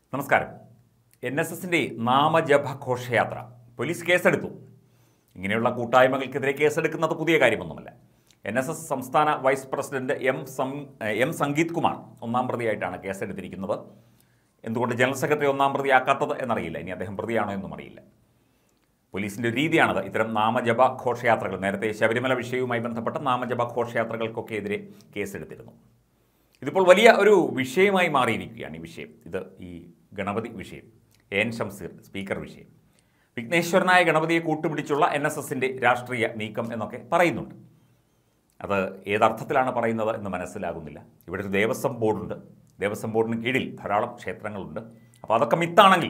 നമസ്കാരം N S എസിൻ്റെ നാമജപ ഘോഷയാത്ര പോലീസ് കേസെടുത്തു ഇങ്ങനെയുള്ള കൂട്ടായ്മകൾക്കെതിരെ കേസെടുക്കുന്നത് പുതിയ കാര്യമൊന്നുമല്ല എൻ എസ് എസ് സംസ്ഥാന വൈസ് പ്രസിഡന്റ് എം സം എം സംഗീത് കുമാർ ഒന്നാം പ്രതിയായിട്ടാണ് കേസെടുത്തിരിക്കുന്നത് എന്തുകൊണ്ട് ജനറൽ സെക്രട്ടറി ഒന്നാം പ്രതിയാക്കാത്തത് എന്നറിയില്ല ഇനി അദ്ദേഹം പ്രതിയാണോ എന്നും അറിയില്ല പോലീസിൻ്റെ ഒരു രീതിയാണത് ഇത്തരം നാമജപ ഘോഷയാത്രകൾ നേരത്തെ ശബരിമല വിഷയവുമായി ബന്ധപ്പെട്ട നാമജപ ഘോഷയാത്രകൾക്കൊക്കെ എതിരെ കേസെടുത്തിരുന്നു ഇതിപ്പോൾ വലിയ ഒരു വിഷയമായി മാറിയിരിക്കുകയാണ് ഈ വിഷയം ഇത് ഈ ഗണപതി വിഷയം എൻ ഷംസീർ സ്പീക്കർ വിഷയം വിഘ്നേശ്വരനായ ഗണപതിയെ കൂട്ടുപിടിച്ചുള്ള എൻ എസ് എസിൻ്റെ രാഷ്ട്രീയ നീക്കം എന്നൊക്കെ പറയുന്നുണ്ട് അത് ഏതർത്ഥത്തിലാണ് പറയുന്നത് എന്ന് മനസ്സിലാകുന്നില്ല ഇവിടെ ഒരു ദേവസ്വം ബോർഡുണ്ട് ദേവസ്വം ബോർഡിന് കീഴിൽ ധാരാളം ക്ഷേത്രങ്ങളുണ്ട് അപ്പോൾ അതൊക്കെ മിത്താണെങ്കിൽ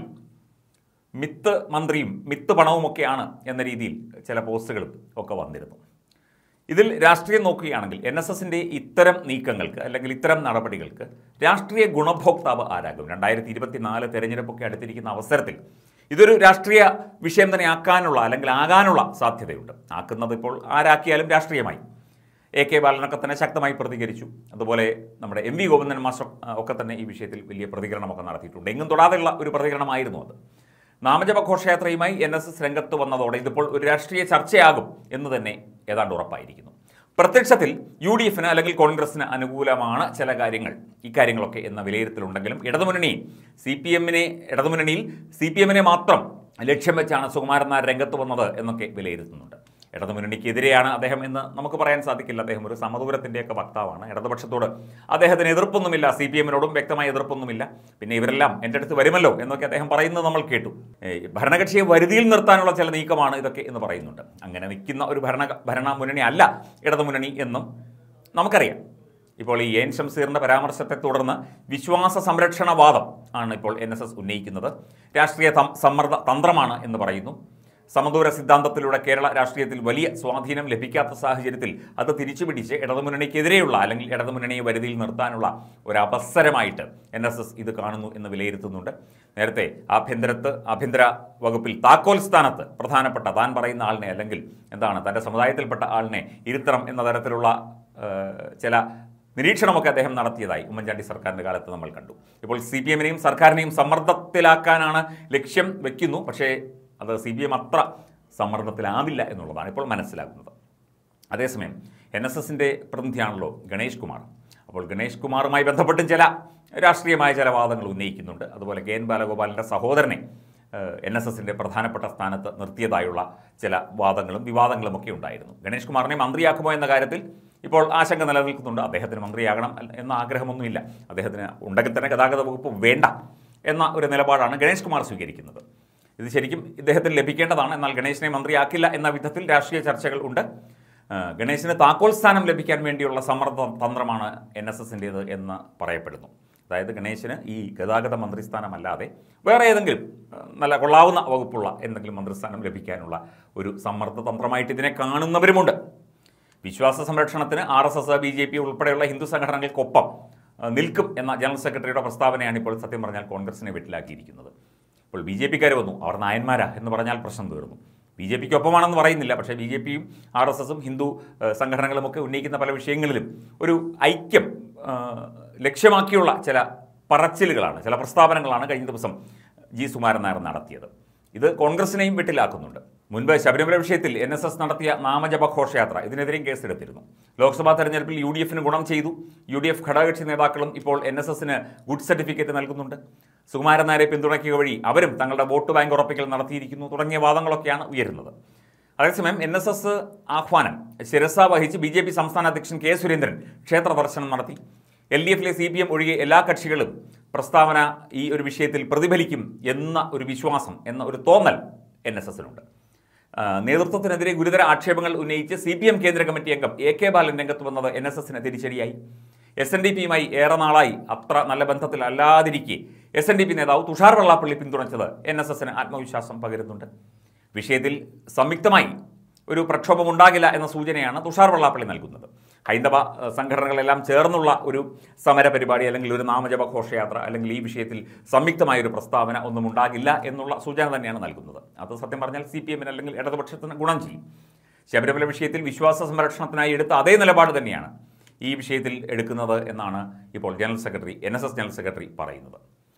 മിത്ത് മന്ത്രിയും മിത്ത് പണവുമൊക്കെയാണ് എന്ന രീതിയിൽ ചില പോസ്റ്റുകളും ഒക്കെ വന്നിരുന്നു ഇതിൽ രാഷ്ട്രീയം നോക്കുകയാണെങ്കിൽ എൻ എസ് എസിൻ്റെ ഇത്തരം നീക്കങ്ങൾക്ക് അല്ലെങ്കിൽ ഇത്തരം നടപടികൾക്ക് രാഷ്ട്രീയ ഗുണഭോക്താവ് ആരാകും രണ്ടായിരത്തി ഇരുപത്തിനാല് തെരഞ്ഞെടുപ്പൊക്കെ അടുത്തിരിക്കുന്ന അവസരത്തിൽ ഇതൊരു രാഷ്ട്രീയ വിഷയം തന്നെ ആക്കാനുള്ള അല്ലെങ്കിൽ ആകാനുള്ള സാധ്യതയുണ്ട് ആക്കുന്നത് ഇപ്പോൾ ആരാക്കിയാലും രാഷ്ട്രീയമായി എ കെ ബാലനൊക്കെ തന്നെ ശക്തമായി പ്രതികരിച്ചു അതുപോലെ നമ്മുടെ എം വി ഗോവിന്ദൻ മാസ്റ്റർ ആ, ഒക്കെ തന്നെ ഈ വിഷയത്തിൽ വലിയ പ്രതികരണമൊക്കെ നടത്തിയിട്ടുണ്ട് എങ്ങും തൊടാതെയുള്ള ഒരു പ്രതികരണമായിരുന്നു അത് നാമജപ ഘോഷയാത്രയുമായി എൻ എസ് എസ് രംഗത്ത് വന്നതോടെ ഇതിപ്പോൾ ഒരു രാഷ്ട്രീയ ചർച്ചയാകും എന്ന് തന്നെ ഏതാണ്ട് ഉറപ്പായിരിക്കുന്നു പ്രത്യക്ഷത്തിൽ യു ഡി എഫിന് അല്ലെങ്കിൽ കോൺഗ്രസിന് അനുകൂലമാണ് ചില കാര്യങ്ങൾ ഇക്കാര്യങ്ങളൊക്കെ എന്ന വിലയിരുത്തലുണ്ടെങ്കിലും ഇടതുമുന്നണി സി പി എമ്മിനെ ഇടതുമുന്നണിയിൽ സി പി എമ്മിനെ മാത്രം ലക്ഷ്യം വെച്ചാണ് സുകുമാരൻ നായർ രംഗത്ത് വന്നത് എന്നൊക്കെ വിലയിരുത്തുന്നുണ്ട് ഇടതുമുന്നണിക്കെതിരെയാണ് അദ്ദേഹം എന്ന് നമുക്ക് പറയാൻ സാധിക്കില്ല അദ്ദേഹം ഒരു സമദൂരത്തിൻ്റെയൊക്കെ വക്താവാണ് ഇടതുപക്ഷത്തോട് അദ്ദേഹത്തിന് എതിർപ്പൊന്നുമില്ല സി പി എമ്മിനോടും വ്യക്തമായ എതിർപ്പൊന്നുമില്ല പിന്നെ ഇവരെല്ലാം എൻ്റെ അടുത്ത് വരുമല്ലോ എന്നൊക്കെ അദ്ദേഹം പറയുന്നത് നമ്മൾ കേട്ടു ഏയ് ഭരണകക്ഷിയെ വരുതിയിൽ നിർത്താനുള്ള ചില നീക്കമാണ് ഇതൊക്കെ എന്ന് പറയുന്നുണ്ട് അങ്ങനെ നിൽക്കുന്ന ഒരു ഭരണ ഭരണ മുന്നണി അല്ല ഇടതുമുന്നണി എന്നും നമുക്കറിയാം ഇപ്പോൾ ഈ എൻ ഷംസീറിൻ്റെ പരാമർശത്തെ തുടർന്ന് വിശ്വാസ സംരക്ഷണവാദം ആണ് ഇപ്പോൾ എൻ എസ് എസ് ഉന്നയിക്കുന്നത് രാഷ്ട്രീയ തം- സമ്മർദ്ദ തന്ത്രമാണ് എന്ന് പറയുന്നു സമദൂര സിദ്ധാന്തത്തിലൂടെ കേരള രാഷ്ട്രീയത്തിൽ വലിയ സ്വാധീനം ലഭിക്കാത്ത സാഹചര്യത്തിൽ അത് തിരിച്ചുപിടിച്ച് ഇടതുമുന്നണിക്കെതിരെയുള്ള അല്ലെങ്കിൽ ഇടതുമുന്നണിയെ വരുതിയിൽ നിർത്താനുള്ള ഒരു അവസരമായിട്ട് എൻ എസ് എസ് ഇത് കാണുന്നു എന്ന് വിലയിരുത്തുന്നുണ്ട് നേരത്തെ ആഭ്യന്തരത്ത് ആഭ്യന്തര വകുപ്പിൽ താക്കോൽ സ്ഥാനത്ത് പ്രധാനപ്പെട്ട താൻ പറയുന്ന ആളിനെ അല്ലെങ്കിൽ എന്താണ് തൻ്റെ സമുദായത്തിൽപ്പെട്ട ആളിനെ ഇരുത്തണം എന്ന തരത്തിലുള്ള ഏഹ്, ചില നിരീക്ഷണമൊക്കെ അദ്ദേഹം നടത്തിയതായി ഉമ്മൻചാണ്ടി സർക്കാരിൻ്റെ കാലത്ത് നമ്മൾ കണ്ടു ഇപ്പോൾ സി പി എമ്മിനെയും സർക്കാരിനെയും സമ്മർദ്ദത്തിലാക്കാനാണ് ലക്ഷ്യം വെക്കുന്നു പക്ഷേ അത് സി പി എം അത്ര സമ്മർദ്ദത്തിലാവില്ല എന്നുള്ളതാണ് ഇപ്പോൾ മനസ്സിലാക്കുന്നത് അതേസമയം എൻ എസ് എസിൻ്റെ പ്രതിനിധിയാണല്ലോ ഗണേഷ് കുമാർ അപ്പോൾ ഗണേഷ് കുമാറുമായി ബന്ധപ്പെട്ടും ചില രാഷ്ട്രീയമായ ചില വാദങ്ങൾ ഉന്നയിക്കുന്നുണ്ട് അതുപോലെ കെ എൻ ബാലഗോപാലിൻ്റെ സഹോദരനെ എൻ എസ് എസിൻ്റെ പ്രധാനപ്പെട്ട സ്ഥാനത്ത് നിർത്തിയതായുള്ള ചില വാദങ്ങളും വിവാദങ്ങളും ഒക്കെ ഉണ്ടായിരുന്നു ഗണേഷ് കുമാറിനെ മന്ത്രിയാക്കുമോ എന്ന കാര്യത്തിൽ ഇപ്പോൾ ആശങ്ക നിലനിൽക്കുന്നുണ്ട് അദ്ദേഹത്തിന് മന്ത്രിയാകണം എന്ന ആഗ്രഹമൊന്നുമില്ല അദ്ദേഹത്തിന് ഉണ്ടെങ്കിൽ തന്നെ ഗതാഗത വകുപ്പ് വേണ്ട എന്ന ഒരു നിലപാടാണ് ഗണേഷ് കുമാർ സ്വീകരിക്കുന്നത് ഇത് ശരിക്കും ഇദ്ദേഹത്തിന് ലഭിക്കേണ്ടതാണ് എന്നാൽ ഗണേശനെ മന്ത്രിയാക്കില്ല എന്ന വിധത്തിൽ രാഷ്ട്രീയ ചർച്ചകൾ ഉണ്ട് ആ, ഗണേശന് താക്കോൽ സ്ഥാനം ലഭിക്കാൻ വേണ്ടിയുള്ള സമ്മർദ്ദ തന്ത്രമാണ് എൻ എസ് എസിൻ്റേത് എന്ന് പറയപ്പെടുന്നു അതായത് ഗണേശന് ഈ ഗതാഗത മന്ത്രിസ്ഥാനമല്ലാതെ വേറെ ഏതെങ്കിലും ആ, നല്ല കൊള്ളാവുന്ന വകുപ്പുള്ള എന്തെങ്കിലും മന്ത്രിസ്ഥാനം ലഭിക്കാനുള്ള ഒരു സമ്മർദ്ദ തന്ത്രമായിട്ട് ഇതിനെ കാണുന്നവരുമുണ്ട് വിശ്വാസ സംരക്ഷണത്തിന് R S S B J P ഉൾപ്പെടെയുള്ള ഹിന്ദു സംഘടനകൾക്കൊപ്പം ആ, നിൽക്കും എന്ന ജനറൽ സെക്രട്ടറിയുടെ പ്രസ്താവനയാണ് ഇപ്പോൾ സത്യം പറഞ്ഞാൽ കോൺഗ്രസിനെ വെട്ടിലാക്കിയിരിക്കുന്നത് ഇപ്പോൾ ബി ജെ പിക്കാർ വന്നു അവർ നായന്മാരാ എന്ന് പറഞ്ഞാൽ പ്രശ്നം തീർന്നു ബി ജെ പിക്ക് ഒപ്പമാണെന്ന് പറയുന്നില്ല പക്ഷേ ബി ജെ പിയും ആർ എസ് എസും ഹിന്ദു ആ, സംഘടനകളുമൊക്കെ ഉന്നയിക്കുന്ന പല വിഷയങ്ങളിലും ഒരു ഐക്യം ആ, ലക്ഷ്യമാക്കിയുള്ള ചില പറച്ചിലുകളാണ് ചില പ്രസ്താവനകളാണ് കഴിഞ്ഞ ദിവസം ജി സുമാരൻ നായർ നടത്തിയത് ഇത് കോൺഗ്രസിനെയും വെട്ടിലാക്കുന്നുണ്ട് മുൻപ് ശബരിമല വിഷയത്തിൽ എൻ എസ് എസ് നടത്തിയ നാമജപ ഘോഷയാത്ര ഇതിനെതിരെയും കേസെടുത്തിരുന്നു ലോക്സഭാ തെരഞ്ഞെടുപ്പിൽ യു ഡി എഫിന് ഗുണം ചെയ്തു യു ഡി എഫ് ഘടകകക്ഷി നേതാക്കളും ഇപ്പോൾ എൻ എസ് എസിന് ഗുഡ് സർട്ടിഫിക്കറ്റ് നൽകുന്നുണ്ട് സുകുമാരൻ നായരെ പിന്തുണയ്ക്കുക വഴി അവരും തങ്ങളുടെ വോട്ട് ബാങ്ക് ഉറപ്പിക്കൽ നടത്തിയിരിക്കുന്നു തുടങ്ങിയ വാദങ്ങളൊക്കെയാണ് ഉയരുന്നത് അതേസമയം എൻ എസ് എസ് ആഹ്വാനം ശിരസ വഹിച്ച് ബി ജെ പി സംസ്ഥാന അധ്യക്ഷൻ കെ സുരേന്ദ്രൻ ക്ഷേത്ര ദർശനം നടത്തി എൽ ഡി എഫിലെ സി പി എം ഒഴികെ എല്ലാ കക്ഷികളും പ്രസ്താവന ഈ ഒരു വിഷയത്തിൽ പ്രതിഫലിക്കും എന്ന ഒരു വിശ്വാസം എന്ന ഒരു തോന്നൽ എൻ എസ് എസിനുണ്ട് ആ, നേതൃത്വത്തിനെതിരെ ഗുരുതര ആക്ഷേപങ്ങൾ ഉന്നയിച്ച് സി പി എം കേന്ദ്ര കമ്മിറ്റി അംഗം എ കെ ബാലൻ രംഗത്ത് വന്നത് എൻ എസ് എസിന് തിരിച്ചടിയായി എസ് എൻ ഡി പിയുമായി ഏറെ നാളായി അത്ര നല്ല ബന്ധത്തിലല്ലാതിരിക്കെ എസ് എൻ ഡി പി നേതാവ് തുഷാർ വെള്ളാപ്പള്ളി പിന്തുണച്ചത് എൻ എസ് എസിന് ആത്മവിശ്വാസം പകരുന്നുണ്ട് വിഷയത്തിൽ സംയുക്തമായി ഒരു പ്രക്ഷോഭം ഉണ്ടാകില്ല എന്ന സൂചനയാണ് തുഷാർ വെള്ളാപ്പള്ളി നൽകുന്നത് ഹൈന്ദവ ഏഹ്, സംഘടനകളെല്ലാം ചേർന്നുള്ള ഒരു സമര പരിപാടി അല്ലെങ്കിൽ ഒരു നാമജപ ഘോഷയാത്ര അല്ലെങ്കിൽ ഈ വിഷയത്തിൽ സംയുക്തമായ ഒരു പ്രസ്താവന ഒന്നും ഉണ്ടാകില്ല എന്നുള്ള സൂചന തന്നെയാണ് നൽകുന്നത് അത് സത്യം പറഞ്ഞാൽ സി പി എമ്മിന് അല്ലെങ്കിൽ ഇടതുപക്ഷത്തിന് ഗുണം ചെയ്യും ശബരിമല വിഷയത്തിൽ വിശ്വാസ സംരക്ഷണത്തിനായി എടുത്ത അതേ നിലപാട് തന്നെയാണ് ഈ വിഷയത്തിൽ എടുക്കുന്നത് എന്നാണ് ഇപ്പോൾ general secretary N S S general secretary പറയുന്നത്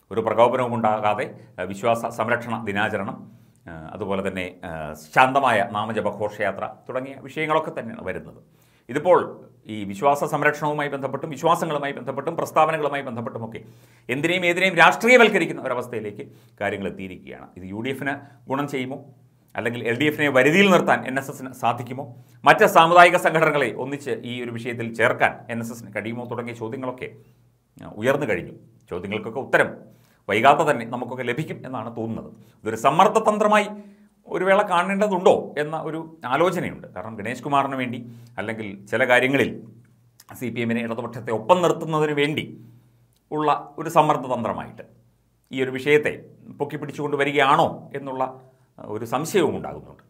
ഒരു പ്രകോപനവും ഉണ്ടാകാതെ ആ, വിശ്വാസ സംരക്ഷണ ദിനാചരണം ആ, അതുപോലെ തന്നെ ആ, ശാന്തമായ നാമജപ ഘോഷയാത്ര തുടങ്ങിയ വിഷയങ്ങളൊക്കെ തന്നെയാണ് വരുന്നത് ഇതിപ്പോൾ ഈ വിശ്വാസ സംരക്ഷണവുമായി ബന്ധപ്പെട്ടും വിശ്വാസങ്ങളുമായി ബന്ധപ്പെട്ടും പ്രസ്താവനകളുമായി ബന്ധപ്പെട്ടുമൊക്കെ എന്തിനേയും ഏതിനേയും രാഷ്ട്രീയവൽക്കരിക്കുന്ന ഒരവസ്ഥയിലേക്ക് കാര്യങ്ങൾ എത്തിയിരിക്കുകയാണ് ഇത് യു ഡി എഫിന് ഗുണം ചെയ്യുമോ അല്ലെങ്കിൽ എൽ ഡി എഫിനെ വരുതിയിൽ നിർത്താൻ എൻ എസ് എസിന് സാധിക്കുമോ മറ്റ് സാമുദായിക സംഘടനകളെ ഒന്നിച്ച് ഈ ഒരു വിഷയത്തിൽ ചേർക്കാൻ എൻ എസ് എസിന് കഴിയുമോ തുടങ്ങിയ ചോദ്യങ്ങളൊക്കെ ആ, ഉയർന്നു കഴിഞ്ഞു ചോദ്യങ്ങൾക്കൊക്കെ ഉത്തരം വൈകാതെ തന്നെ നമുക്കൊക്കെ ലഭിക്കും എന്നാണ് തോന്നുന്നത് ഇതൊരു സമ്മർദ്ദതന്ത്രമായി ഒരു വേള കാണേണ്ടതുണ്ടോ എന്ന ഒരു ആലോചനയുണ്ട് കാരണം ഗണേഷ് കുമാറിന് വേണ്ടി അല്ലെങ്കിൽ ചില കാര്യങ്ങളിൽ സി പി എമ്മിനെ ഇടതുപക്ഷത്തെ ഒപ്പം നിർത്തുന്നതിന് വേണ്ടി ഉള്ള ഒരു സമ്മർദ്ദതന്ത്രമായിട്ട് ഈ ഒരു വിഷയത്തെ പൊക്കിപ്പിടിച്ചുകൊണ്ട് വരികയാണോ എന്നുള്ള ആ, ഒരു സംശയവും ഉണ്ടാകുന്നുണ്ട്